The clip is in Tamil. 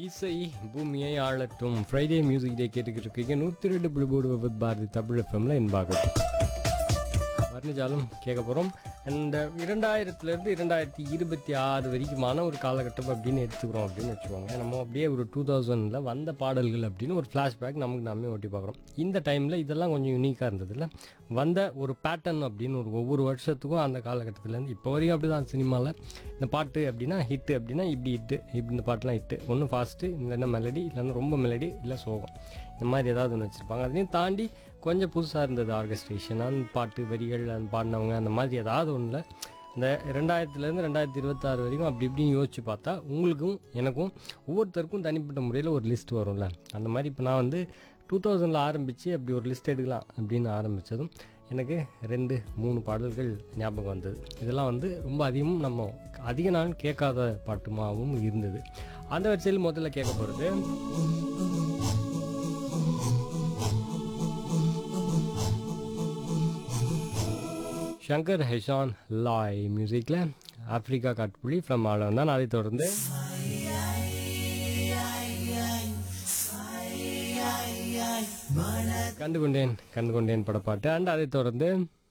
இசை பூமியை ஆளட்டும் ஃப்ரைடே மியூசிக் டே கேட்டுக்கிட்டு இருக்கீங்க நூற்றி ரெண்டு புள்ளிபோடு வித் பாரதி தமிழ் எஃப்எம்ல என்பாகட்டும் வர்ணிஜாலும் கேட்க போகிறோம் அண்ட் இரண்டாயிரத்துலேருந்து இரண்டாயிரத்தி இருபத்தி ஆறு வரைக்குமான ஒரு காலகட்டம் அப்படின்னு எடுத்துக்கிறோம் அப்படின்னு வச்சுக்கோங்க நம்ம அப்படியே ஒரு டூ தௌசண்டில் வந்த பாடல்கள் அப்படின்னு ஒரு ஃப்ளாஷ்பேக் நமக்கு நாமே ஓட்டி பார்க்குறோம் இந்த டைமில் இதெல்லாம் கொஞ்சம் யூனிக்காக இருந்ததுல வந்த ஒரு பேட்டர்ன் அப்படின்னு ஒரு ஒவ்வொரு வருஷத்துக்கும் அந்த காலகட்டத்துலேருந்து இப்போ வரைக்கும் அப்படி தான் சினிமாவில் இந்த பாட்டு அப்படின்னா ஹிட்டு அப்படின்னா இப்படி ஹிட்டு இப்படி இந்த பாட்டுலாம் ஹிட்டு ஒன்று ஃபாஸ்ட்டு இல்லைன்னா மெலடி இல்லைன்னா ரொம்ப மெலடி இல்லை சோகம் இந்த மாதிரி ஏதாவது ஒன்று வச்சுருப்பாங்க அதையும் தாண்டி கொஞ்சம் புதுசாக இருந்தது ஆர்கஸ்ட்ரேஷன் அந்த பாட்டு வரிகள் அந்த பாடினவங்க அந்த மாதிரி ஏதாவது ஒன்றில் இந்த ரெண்டாயிரத்துலேருந்து ரெண்டாயிரத்தி இருபத்தாறு வரைக்கும் அப்படி இப்படின்னு யோசிச்சு பார்த்தா உங்களுக்கும் எனக்கும் ஒவ்வொருத்தருக்கும் தனிப்பட்ட முறையில் ஒரு லிஸ்ட் வரும்ல அந்த மாதிரி இப்போ நான் வந்து டூ தௌசண்டில் ஆரம்பித்து அப்படி ஒரு லிஸ்ட் எடுக்கலாம் அப்படின்னு ஆரம்பித்ததும் எனக்கு ரெண்டு மூணு பாடல்கள் ஞாபகம் வந்தது இதெல்லாம் வந்து ரொம்ப அதிகமும் நம்ம அதிக நாள் கேட்காத பாட்டுமாவும் இருந்தது அந்த வரிசையில் முதல்ல கேட்க போகிறது ஷங்கர் ஹெஷான் லாய் மியூசிக்கில் ஆப்ரிக்கா காட்புள்ளி ஃப்ரம் ஆலம் தான் அதை தொடர்ந்து கண்டு கொண்டேன் கண்டு கொண்டேன் படப்பாட்டு அண்ட் அதை தொடர்ந்து